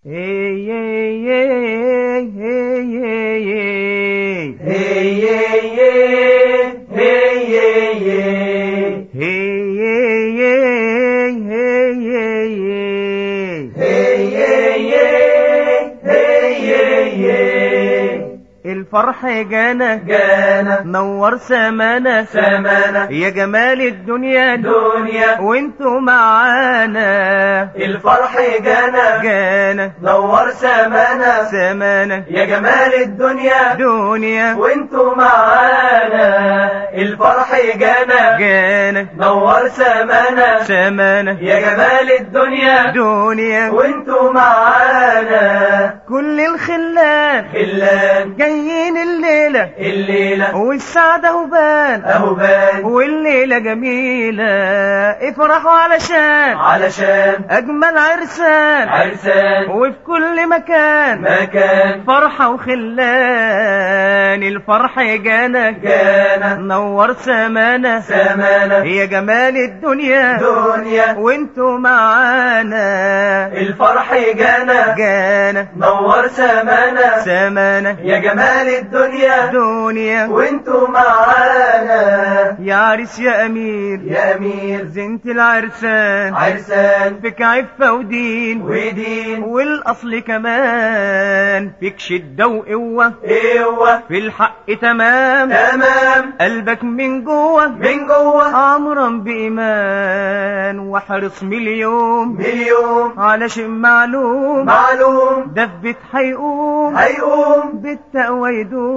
Hey, hey, hey, hey, hey, hey. Hey, hey, hey, hey, hey, hey. Hey, hey, hey, hey, hey, hey. Hey, hey, hey, hey, hey, hey. الفرح جانا جانا نور سمانا سمانا يا جمال الدنيا دنيا وانتوا معانا الفرح جانا جانا نور سمانا سمانا يا جمال الدنيا دنيا وانتوا معانا الفرح جانا جانا نور سمانا سمانا يا جمال الدنيا دنيا وانتوا معانا كل الخلان خلان جايين الليلة الليلة والسعادة هبان اهو بان والليلة جميلة افرحوا علشان علشان أجمل عرسان عرسان وفي كل مكان مكان فرحة وخلان الفرح جانا جانا نور سمانا سمانا يا جمال الدنيا دنيا وانتوا معانا الفرح جانا جانا نور سمانا سمانا يا جمال الدنيا دنيا وانتوا معانا يا عريس يا امير يا امير زنت العرسان عرسان فيك عفة ودين ودين والاصل كمان فيك شدة وقوة ايوه في الحق تمام تمام قلبك من جوه من جوه عمرا بإيمان وحرص مليون مليون على شيء معلوم معلوم ده في بيت هيقوم هيقوم بالتقوى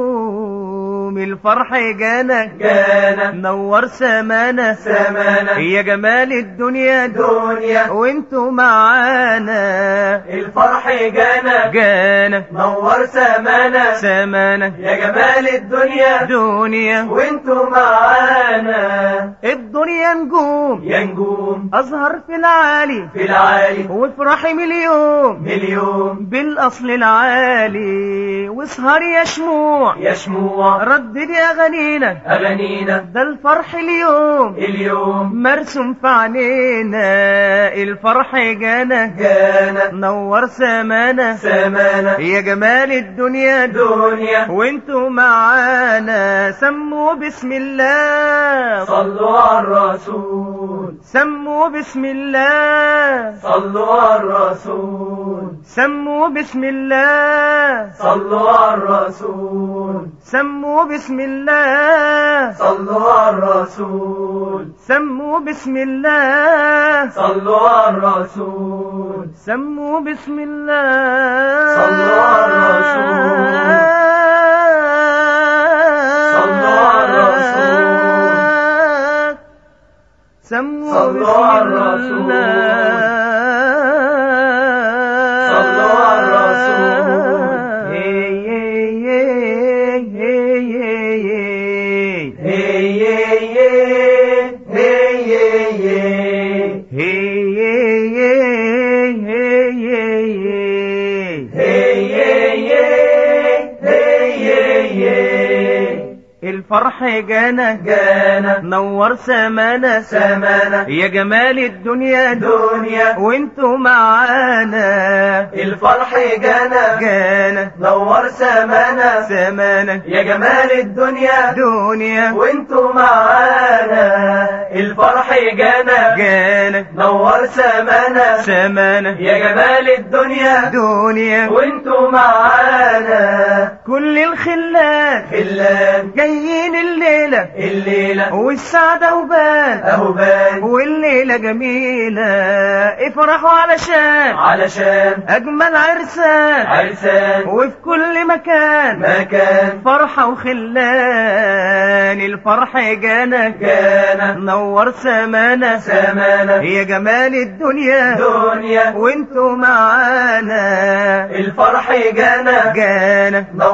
يدوم الفرح جانا جانا نور سمانا سمانا يا جمال الدنيا دنيا وانتوا معانا الفرح جانا جانا نور سمانا سمانا يا جمال الدنيا دنيا وانتوا معانا الدنيا نجوم يا نجوم أزهر في العالي في العالي وافرحي مليون مليون بالأصل العالي واسهر يا شموع يا شموع ردد أغانينا أغانينا ده الفرح اليوم اليوم مرسوم في عينينا الفرح جانا جانا نور سمانا سمانا يا جمال الدنيا دنيا وانتوا معانا سموا بسم الله صلوا على الرسول سموا بسم الله صلوا على الرسول سموا بسم الله صلوا على الرسول سموا بسم الله صلوا على الرسول سموا بسم الله صلوا على الرسول سموا بسم الله صلوا على الرسول. صلوا على الرسول سموا صلوا بسم على الرسول. الله صلوا على الرسول. هي هي هي هي هي هي هي هي هي هي هي هي هي هي الفرح جانا جانا نور سمانا سمانا يا جمال الدنيا دنيا وانتوا معانا الفرح جانا جانا نور سمانا سمانا يا جمال الدنيا دنيا وانتوا معانا الفرح جانا جانا نور سمانا سمانا يا جمال الدنيا دنيا وانتوا معانا كل الخلان خلان جايين الليلة الليلة والسعادة وبان اهو بان والليلة جميلة افرحوا علشان علشان أجمل عرسان عرسان وفي كل مكان مكان فرحة وخلان الفرح جانا جانا نور سمانا سمانا يا جمال الدنيا دنيا وانتوا معانا الفرح جانا جانا نور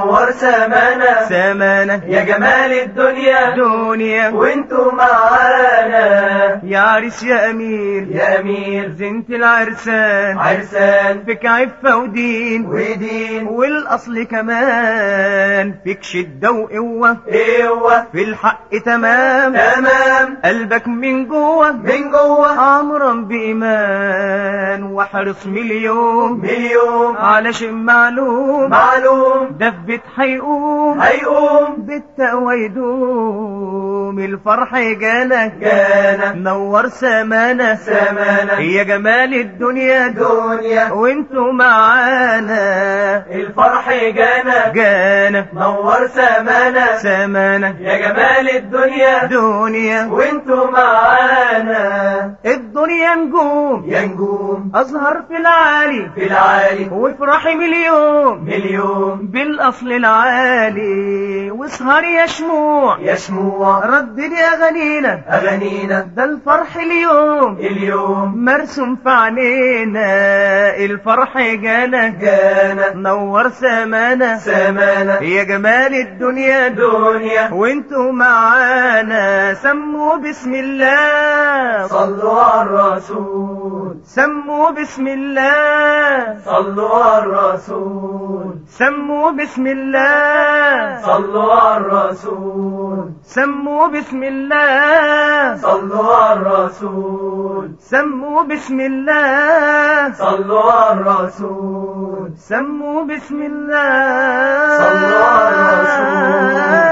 نور سمانا سمانة يا جمال الدنيا دنيا وانتوا معانا يا عريس يا أمير يا أمير زنت العرسان عرسان فيك عفة ودين ودين والأصل كمان فيك شدة وقوة ايوه في الحق تمام تمام قلبك من جوه من جوه أمرا بإيمان وحرص مليون مليون على شيء معلوم معلوم دبت حيقوم هيقوم بالتقوى يدوم الفرح جالك جانا نور سمانة سمانا يا جمال الدنيا دنيا وانتوا معانا الفرح جانا جانا نور سمانا سمانة يا جمال الدنيا دنيا وانتوا معانا الدنيا نجوم يا نجوم أزهر في العالي في العالي وافرحي مليون مليون بالأصل العالي واسهر يا شموع يا شموع ردد يا غنينا أغانينا ده الفرح اليوم اليوم مرسوم في عينينا الفرح جانا جانا نور سمانا سمانا يا جمال الدنيا دنيا وانتوا معانا سموا بسم الله صلوا على الرسول سموا بسم الله صلوا على الرسول سموا بسم الله صلوا على الرسول سموا بسم الله صلوا على الرسول سموا بسم الله صلوا على الرسول سموا بسم الله صلوا على الرسول.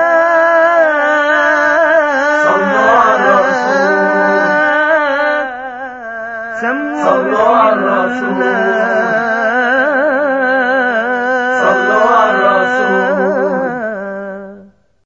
صلوا على الرسول. سموا صلوا بسم على الرسول. الله